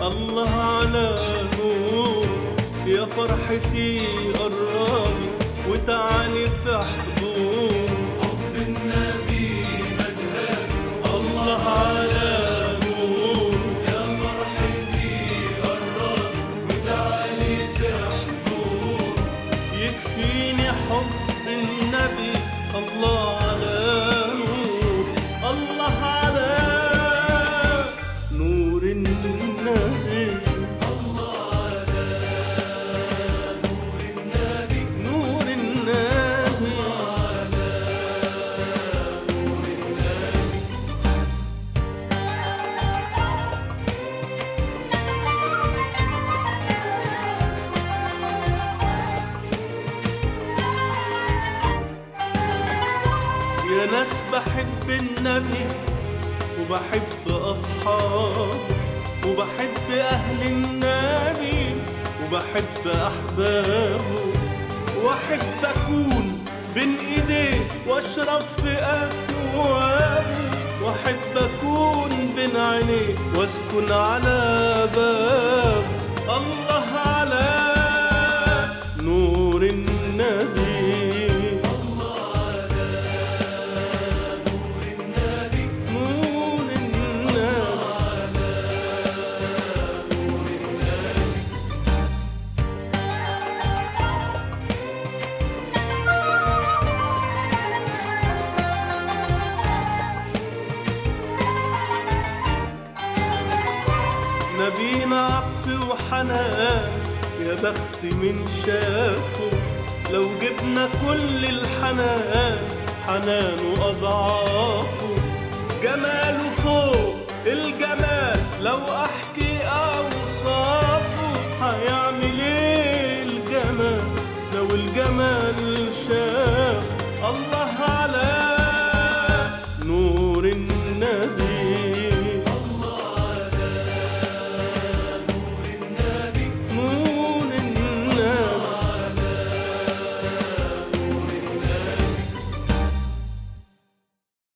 الله على نور يا فرحتي قربي وتعالي في حضور حب النبي مذهب الله على نور يا فرحتي قرب وتعالي في حضور يكفيني حب النبي الله على نور الله على نور النبي نور النبي يا ناس بحب النبي وبحب أصحابه وبحب أهل النبي وبحب أحبابه وأحب أكون بين إيديه وأشرب في أكوابه وأحب أكون بين عينيه وأسكن على باب الله على نور النبي نور النبي نبينا عطف وحنان يا بخت من شافه لو جبنا كل الحنان حنانه أضعافه جماله فوق الجمال لو أحكي أوصافه هيعمل إيه الجمال لو الجمال شاف الله على